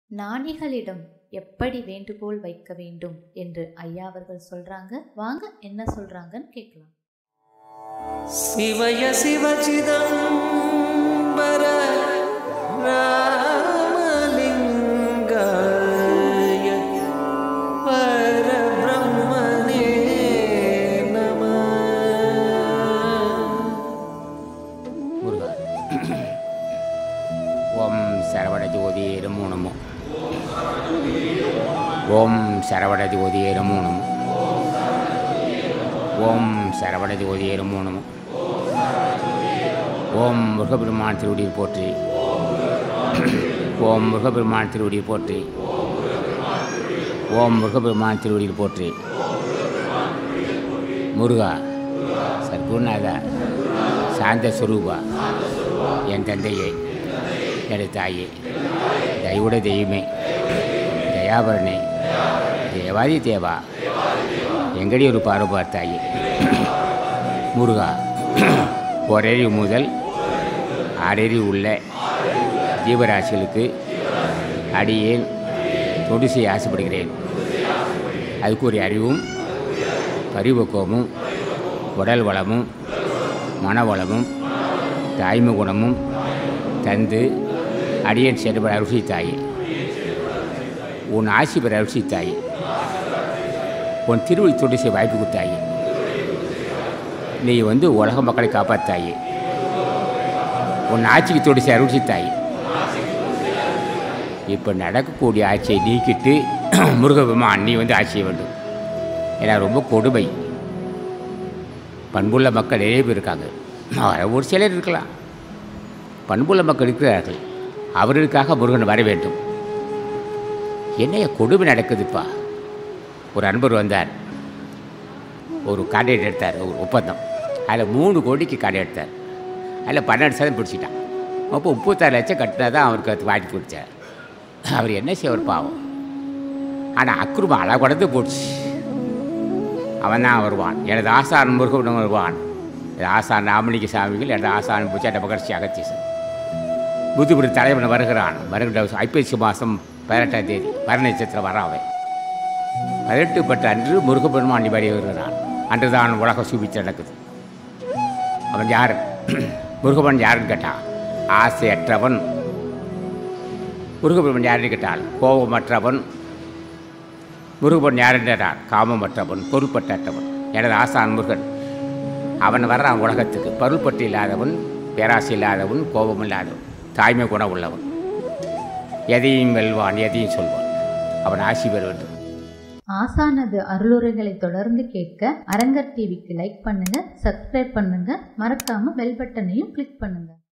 ஞானிகளிடம் எப்படி வேண்டுகோள் வைக்க வேண்டும் என்று ஐயா அவர்கள் சொல்றாங்க வாங்க என்ன சொல்றாங்கன்னு கேட்கலாம் शिवय शिवचिदम्बर रामलिङ्गाय परब्रह्मणे नमः முருகா ஓம் சரவண ஜோதியே நமோ நமோ ஓம் சரவண ஜோதியே நமோ நமோ ஓம் சரவண ஜோதியே நமோ நமோ ஓம் முருகபெருமான் திருவடியில் போற்றி ஓம் முருகபெருமான் திருவடியில் போற்றி ஓம் முருகபெருமான் திருவடியில் போற்றி முருகா சத்குருநாதா சாந்த சுரூபா என் தந்தையே எனது தாயே தெய்வட தெய்வமே தயாபரணே தேவாதி தேவா எங்கடி ஒரு பாரபார் தாயே முருகா ஒரறிவு முதல் ஆறறிவு உள்ள ஜீவராசிகளுக்கு அடியேன் தொண்டு செய்ய ஆசைப்படுகிறேன் அதுக்கு ஒரு அறிவும் பரிபக்குவமும் உடல் வளமும் மனவளமும் தாய்மை குணமும் தந்து அடியேன் செயல்பட அருசி தாயே உன் ஆசி பெற அருசி தாயே உன் திருவள்ளி தொண்டு செய்ய வாய்ப்பு கொடுத்தாயே நீ வந்து உலக மக்களை காப்பாத்தாயே உன் ஆட்சிக்கு தொண்டு செய்ய அருசி தாயே இப்போ நடக்கக்கூடிய ஆட்சியை நீக்கிட்டு முருகபெருமான் நீ வந்து ஆட்சிய வேண்டும் ஏன்னா ரொம்ப கொடுமை பண்புள்ள மக்கள் நிறைய பேர் இருக்காங்க அவ- ஒரு சிலர் இருக்கலாம் பண்புள்ள மக்கள் இருக்கிறார்கள் அவர்களுக்காக முருகன் வர வேண்டும் என்னைய கொடுமை நடக்குதுப்பா ஒரு அன்பர் வந்தார் ஒரு கான்ட்ராக்ட் எடுத்தார் ஒரு ஒப்பந்தம் அதில் மூணு கோடிக்கு கான்ட்ராக்ட் எடுத்தார் அதில் பன்னெண்டு சதம் பிடிச்சிட்டான் அப்போ முப்பத்தாறு லட்சம் கட்டினா தான் அவருக்கு அது வாங்கி பிடிச்சார் அவர் என்ன செய்வார் பாவம் ஆனால் அக்குருமா அளவு கடந்து போச்சு அவன் தான் வருவான் எனது ஆசான் முருகன் வருவான் எனது ஆசான் ராமலிங்க சாமிகள் எனது ஆசான் புச்சாட்ட மகர்ஷி அகத்தீசன் புதுபுரி தலைவன் வருகிறான் வருகின்ற ஐப்பசி மாதம் பதினெட்டாம் தேதி வர நட்சத்திரம் வரான் அவன் பதினெட்டு பட்டு அன்று முருகப்பெருமான் வரி வருகிறான் அன்றுதான் உலக சூபிச்சு நடக்குது அவன் யார் முருகப்பன் யாருன்னு கேட்டான் ஆசையற்றவன் முருகப்பெருமன் யாருன்னு கேட்டால் கோபமற்றவன் முருகன் யாருன்னு கேட்டான் காமமற்றவன் பொருள்பட்டவன் எனது ஆசான் முருகன் அவன் வர்றான் உலகத்துக்கு பருள்பட்டு இல்லாதவன் பேராசை இல்லாதவன் கோபம் இல்லாதவன் தாய்மை குணம் உள்ளவன் எதையும் வெல்வான் எதையும் சொல்வான் அவன் ஆசி பெற வேண்டும் ஆசானது அருளுரைகளை தொடர்ந்து கேட்க அரங்கர் டிவிக்கு லைக் பண்ணுங்க சப்ஸ்கிரைப் பண்ணுங்க மறக்காம பெல் பட்டனையும் கிளிக் பண்ணுங்க